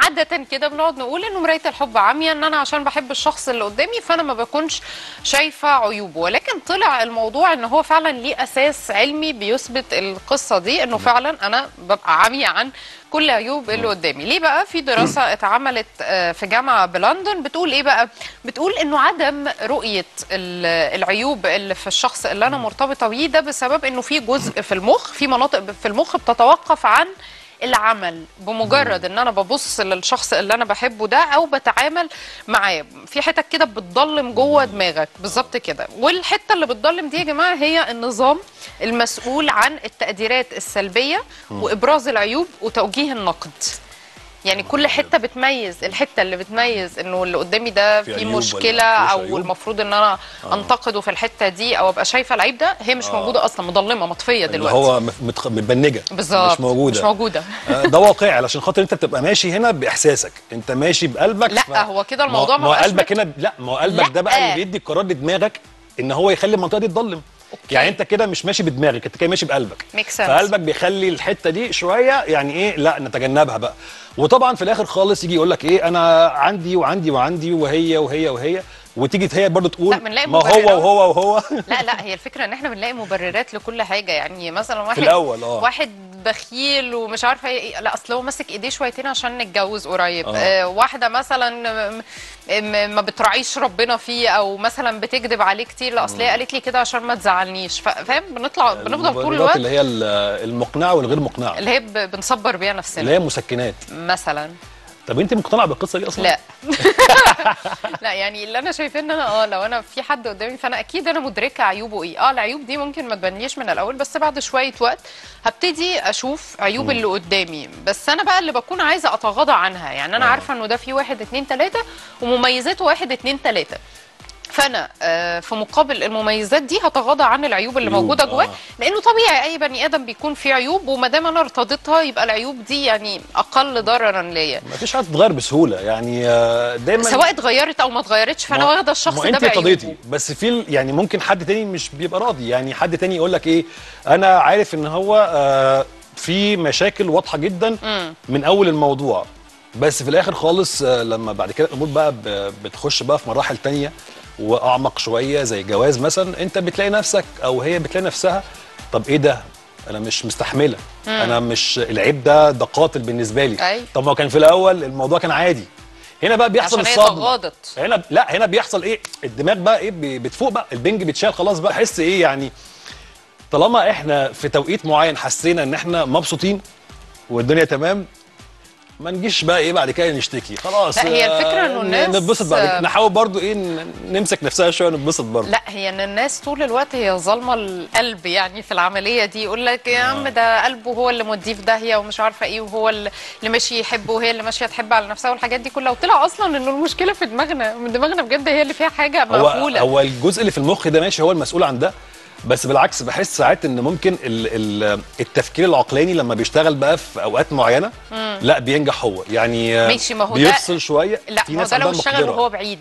عاده كده بنقعد نقول انه مرايه الحب عمياء ان انا عشان بحب الشخص اللي قدامي فانا ما بكونش شايفه عيوبه ولكن طلع الموضوع ان هو فعلا ليه اساس علمي بيثبت القصه دي انه فعلا انا ببقى عمياء عن كل عيوب اللي قدامي ليه بقى في دراسه اتعملت آه، في جامعه بلندن بتقول ايه بقى بتقول انه عدم رؤيه ال- العيوب اللي في الشخص اللي انا مرتبطه بيه ده بسبب انه في جزء في المخ في مناطق في المخ بتتوقف عن العمل بمجرد ان انا ببص للشخص اللي انا بحبه ده او بتعامل معاه في حتت كده بتضلم جوه دماغك بالظبط كده والحته اللي بتضلم دي يا جماعه هي النظام المسؤول عن التقديرات السلبيه وابراز العيوب وتوجيه النقد يعني كل حته بتميز الحته اللي بتميز انه اللي قدامي ده في في عيوب ولا مشكله مفيهوش او عيوب؟ المفروض ان انا انتقده في الحته دي او ابقى شايفه العيب ده هي مش موجوده اصلا مضلمه مطفيه اللي دلوقتي هو مف- متخ- متبنجه بالظبط مش موجوده مش موجوده آه، ده واقعي علشان خاطر انت بتبقى ماشي هنا باحساسك انت ماشي بقلبك لا، هو كده الموضوع ما ما هو بقاش قلبك مت- هنا لا ما هو قلبك ده بقى لا. اللي بيدي القرار لدماغك ان هو يخلي المنطقه دي تضلم أوكي. يعني انت كده مش ماشي بدماغك انت كده ماشي بقلبك Make sense. فقلبك بيخلي الحته دي شويه يعني ايه لا نتجنبها بقى وطبعا في الاخر خالص يجي يقول لك ايه انا عندي وعندي وعندي وهي وهي وهي وتيجي هي برضو تقول لا، بنلاقي ما هو مبررات. وهو وهو لا لا هي الفكره ان احنا بنلاقي مبررات لكل حاجه يعني مثلا واحد الأول، آه. واحد بخيل ومش عارفه ايه لا اصل هو ماسك ايديه شويتين عشان نتجوز قريب آه. آه واحده مثلا م- م- ما بتراعيش ربنا فيه او مثلا بتكذب عليه كتير لا اصل هي قالت لي كده عشان ما تزعلنيش ف- فاهم بنطلع بنفضل طول المبررات الوقت اللي هي ال- المقنعه والغير مقنعه اللي هي ب- بنصبر بيها اللي نفسنا هي مسكنات مثلا طب انت مقتنعه بالقصه دي اصلا لا لا يعني اللي انا شايفاه ان انا اه لو انا في حد قدامي فانا اكيد انا مدركه عيوبه ايه اه العيوب دي ممكن ما تبانليش من الاول بس بعد شويه وقت هبتدي اشوف عيوب اللي قدامي بس انا بقى اللي بكون عايزه اتغاضى عنها يعني انا آه. عارفه انه ده فيه واحد اتنين تلاته ومميزاته واحد اتنين تلاته فانا آه، في مقابل المميزات دي هتغاضى عن العيوب اللي عيوب، موجوده جواه آه. لانه طبيعي اي بني ادم بيكون فيه عيوب وما دام انا ارتضيتها يبقى العيوب دي يعني اقل ضررا ليا ما فيش حاجه تتغير بسهوله يعني آه، دايما سواء اتغيرت او ما اتغيرتش فانا ما- واخده الشخص ما ده انت بعيوبه ارتضيتي بس في ال- يعني ممكن حد تاني مش بيبقى راضي يعني حد تاني يقول لك ايه انا عارف ان هو آه، في مشاكل واضحه جدا من اول الموضوع بس في الاخر خالص آه، لما بعد كده الامور بقى ب- بتخش بقى في مراحل تانية واعمق شويه زي جواز مثلا انت بتلاقي نفسك او هي بتلاقي نفسها طب ايه ده انا مش مستحمله انا مش العيب ده ده قاتل بالنسبه لي أي. طب ما هو كان في الاول الموضوع كان عادي هنا بقى بيحصل عشان هي الصدمه تغاضت. هنا لا هنا بيحصل ايه الدماغ بقى ايه بي- بتفوق بقى البنج بيتشال خلاص بقى حس ايه يعني طالما احنا في توقيت معين حسينا ان احنا مبسوطين والدنيا تمام ما نجيش بقى ايه بعد كده نشتكي خلاص لا، هي الفكرة إنه آه، الناس- نتبسط بعد كده نحاول برضو ايه ن- نمسك نفسها شويه نتبسط برضو لا هي ان الناس طول الوقت هي ظالمه القلب يعني في العمليه دي يقول لك يا عم ده قلبه هو اللي موديه في داهيه ومش عارفه ايه وهو اللي ماشي يحب وهي اللي ماشيه تحب على نفسها والحاجات دي كلها وطلع اصلا انه المشكله في دماغنا من دماغنا بجد هي اللي فيها حاجه هو مقفوله هو الجزء اللي في المخ ده ماشي هو المسؤول عن ده بس بالعكس بحس ساعات ان ممكن ال ال التفكير العقلاني لما بيشتغل بقى في اوقات معينه لا بينجح هو يعني آه، ماشي، ما هو ده- بيفصل شويه لا في ما هو ناس ده لو عندها اشتغل مقدرة. وهو بعيد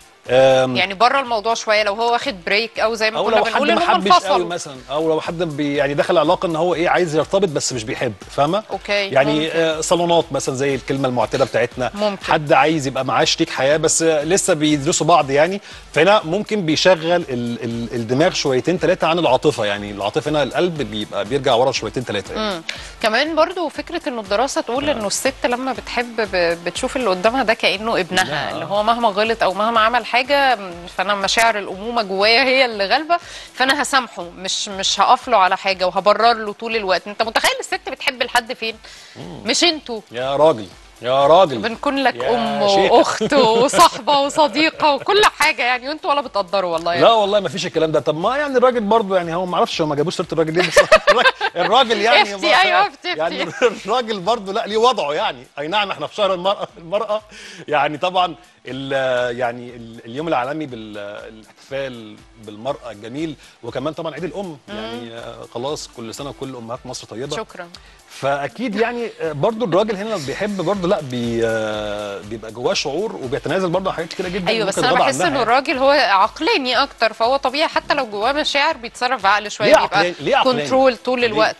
آم، يعني بره الموضوع شويه لو هو واخد بريك او زي ما او كنا لو حد بنقول ان ما هم حبش قوي انفصلوا مثلا او لو حد بي يعني دخل علاقه ان هو ايه عايز يرتبط بس مش بيحب فاهمه أوكي، يعني ممكن. آه صالونات مثلا زي الكلمه المعتاده بتاعتنا ممكن. حد عايز يبقى معاه شريك حياه بس آه لسه بيدرسوا بعض يعني فهنا ممكن بيشغل ال ال الدماغ شويتين ثلاثه عن العاطفه يعني العاطفه هنا القلب بيبقى بيرجع ورا شويتين ثلاثه يعني. مم. كمان برضو فكره انه الدراسه تقول انه الست لما بتحب ب- بتشوف اللي قدامها ده كانه ابنها ابنها. اللي هو مهما غلط او مهما عمل حاجه م، فانا مشاعر الامومه جوايا هي اللي غالبه فانا هسامحه مش مش هقف له على حاجه وهبرر له طول الوقت انت متخيل الست بتحب لحد فين مش انتوا يا راجل يا راجل بنكون لك يا ام شيخ. واخت وصاحبه وصديقه وكل حاجه يعني وانتوا ولا بتقدروا والله يعني. لا والله ما فيش الكلام ده طب ما يعني الراجل برضه يعني هو ما اعرفش هو ما جابوش سيره الراجل ليه بس الراجل- الراجل يعني افتي، ما- أيوة، افتي، يعني افتي. الراجل برضه لا ليه وضعه يعني اي نعم احنا في شهر المراه المراه يعني طبعا ال- يعني ال- اليوم العالمي بالاحتفال بالمراه الجميل وكمان طبعا عيد الام يعني آه، خلاص كل سنه وكل امهات مصر طيبه شكرا فاكيد يعني آه، برضه الراجل هنا بيحب برضه لا بي آه، بيبقى جواه شعور وبيتنازل برضه عن حاجات كتيره جدا ايوه بس ممكن انا يتغاضى بحس عنها انه يعني. الراجل هو عقلاني اكتر فهو طبيعي حتى لو جواه مشاعر بيتصرف بعقل شويه ليه بيبقى عقلاني؟ ليه عقلاني؟ كنترول طول ليه؟ الوقت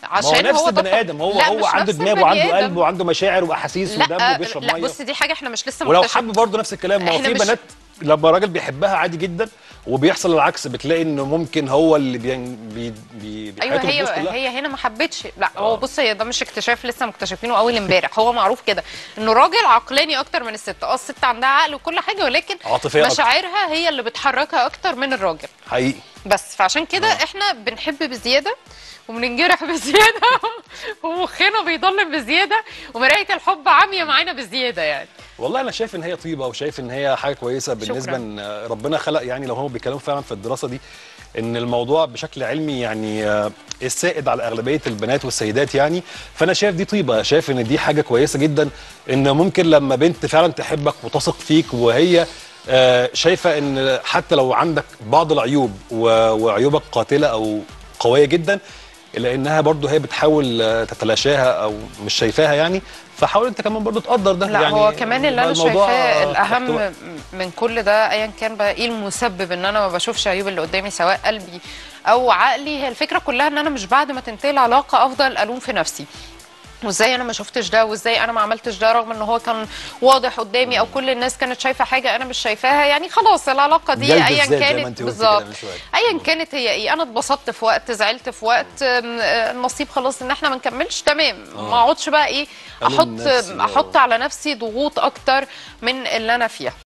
ما هو عشان نفس هو البني طبعاً- ادم هو لا، هو مش عنده نفس دماغ البني وعنده آدم. قلب وعنده مشاعر واحاسيس ودم لا وبيشرب لا ميه بص دي حاجه احنا مش لسه ولو مكتشف- حب برضه نفس الكلام ما هو إحنا في مش- بنات لما راجل بيحبها عادي جدا وبيحصل العكس بتلاقي انه ممكن هو اللي بي بي بي ايوه بيحيطه هي بالفلوس كلها. هي هنا ما حبتش لا هو بص هي ده مش اكتشاف لسه مكتشفينه اول امبارح هو معروف كده انه راجل عقلاني اكتر من الست اه الست عندها عقل وكل حاجه ولكن عاطفية أكتر. مشاعرها هي اللي بتحركها اكتر من الراجل حقيقي بس فعشان كده احنا بنحب بزياده وبننجرح بزياده ومخنا بيضلم بزياده ومرايه الحب عاميه معانا بزياده يعني والله انا شايف ان هي طيبه وشايف ان هي حاجه كويسه بالنسبه شكراً. ان ربنا خلق يعني لو هم بيتكلموا فعلا في الدراسه دي ان الموضوع بشكل علمي يعني آه، السائد على اغلبيه البنات والسيدات يعني فانا شايف دي طيبه شايف ان دي حاجه كويسه جدا ان ممكن لما بنت فعلا تحبك وتثق فيك وهي آه، شايفه ان حتى لو عندك بعض العيوب و- وعيوبك قاتله او قويه جدا الا انها برضه هي بتحاول آه، تتلاشاها او مش شايفاها يعني فحاول انت كمان برضه تقدر ده لا يعني هو كمان اللي انا الموضوع شايفاه تحت الاهم وقت. من كل ده ايا كان بقى ايه المسبب ان انا ما بشوفش عيوب اللي قدامي سواء قلبي او عقلي هي الفكره كلها ان انا مش بعد ما تنتهي العلاقه افضل الوم في نفسي وازاي انا ما شفتش ده وازاي انا ما عملتش ده رغم ان هو كان واضح قدامي او كل الناس كانت شايفه حاجه انا مش شايفاها يعني خلاص العلاقه دي جلد ايا الذات زي ما كانت انت قلتي كده بالظبط من شوية. ايا كانت هي ايه انا اتبسطت في وقت زعلت في وقت أم، آه، النصيب خلاص ان احنا ما نكملش تمام ما اقعدش بقى ايه ألوم احط نفسي، آه. احط على نفسي ضغوط اكتر من اللي انا فيها